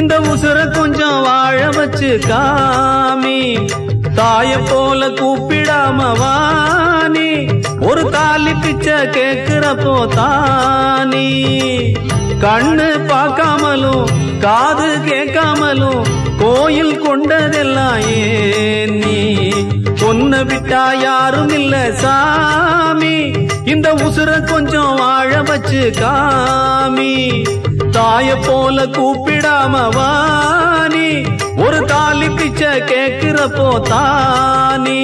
இந்த உசுர கொஞ்சம் வாழ வச்சு காமி தாய போல கூப்பிடாம வாணி ஒரு தாலி பிச்சை கேக்குறப்போ தானி கண்ணு பார்க்காமலும் காது கேட்காமலும் கோயில் கொண்டதெல்லாம் ஏன் நீ பொண்ண விட்டா யாரும் இல்ல சாமி இந்த உசுர கொஞ்சம் வாழ வச்சு காமி தாய போல கூப்பிடாம வாணி ஒரு தாலி பிச்சை கேக்குறப்போ தானி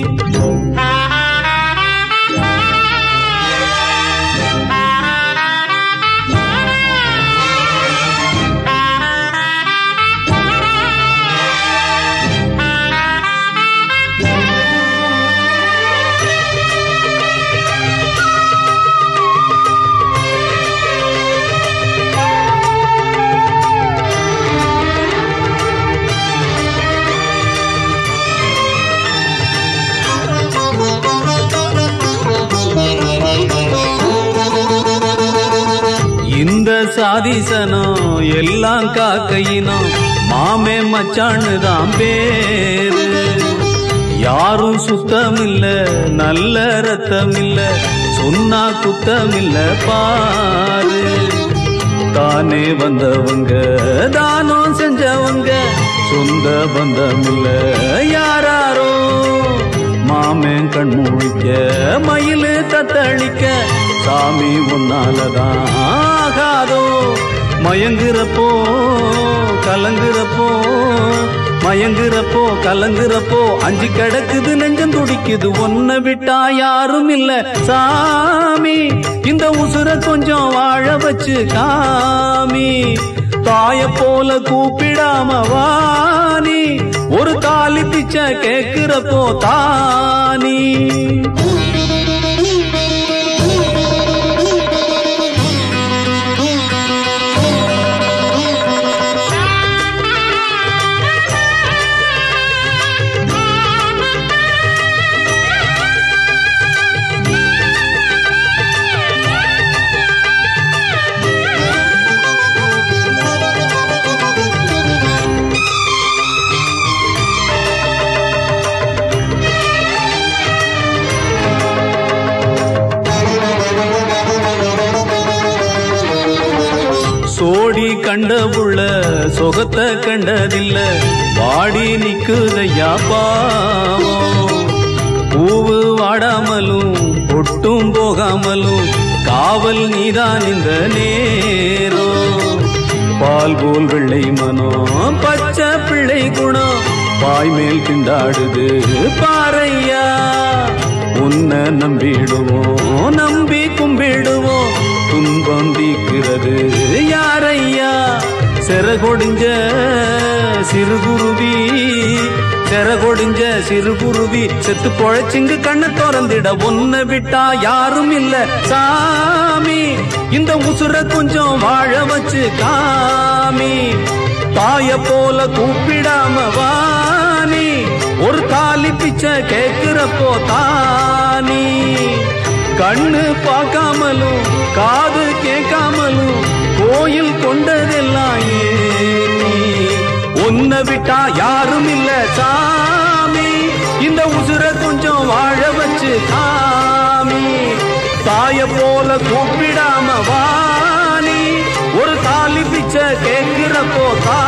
இந்த சாதிசனம் எல்லாம் காக்கையினம் மாமே மச்சான்னு தான் பேரு யாரும் சுத்தம் இல்ல நல்ல ரத்தம் இல்ல சொன்னா குத்தம் இல்ல பாரு தானே வந்தவங்க தானம் செஞ்சவங்க சொந்த பந்தம் இல்ல யாராரோ மாமன் கண் முழிக்க மயிலு தத்தளிக்க சாமி உன்னாலதான் ஆகாதோ மயங்குறப்போ கலங்குறப்போ மயங்குறப்போ கலங்குறப்போ அஞ்சு கிடக்குது நெஞ்சம் துடிக்குது ஒன்ன விட்டா யாரும் இல்ல சாமி இந்த உசுர கொஞ்சம் வாழ வச்சு காமி தாய போல கூப்பிடாம வாணி ஒரு தாலி பிச்சை கேக்குறப்போ தானி சோடி கண்ட புள்ள சொகத்தை கண்டதில்ல வாடி நிக்குதையா பாவம் பூவு வாடாமலும் பொட்டும் போகாமலும் காவல் நீதான் இந்த நேரம் பால் போல் வெள்ளை மனம் பச்சை பிள்ளை குணம் பாய் மேல் திண்டாடுது பாறையா உன்னை நம்பிடுவோம் நம்பி கும்பிடுவோம் துன்பம் தீக்கிறது யாரையா செரகொடிஞ்ச சிறுகுருவி செரகொடிஞ்ச சிறுகுருவி செத்து பொழைச்சிங்கு கண்ணை திறந்திட ஒன்ன விட்டா யாரும் இல்ல சாமி இந்த உசுர கொஞ்சம் வாழ வச்சு காமி தாய போல கூப்பிடாம வாணி ஒரு தாலி பிச்சை கேக்குறப்போ தானி கண்ணு பார்க்காமலும் காது கேட்காமலும் கோயில் கொண்டதெல்லாம் ஏன் நீ உன்னை விட்டா யாரும் இல்ல சாமி இந்த உசுர கொஞ்சம் வாழ வச்சு காமி தாய போல கூப்பிடாம வாணி ஒரு தாலி பிச்சை கேட்கிறப்போ தா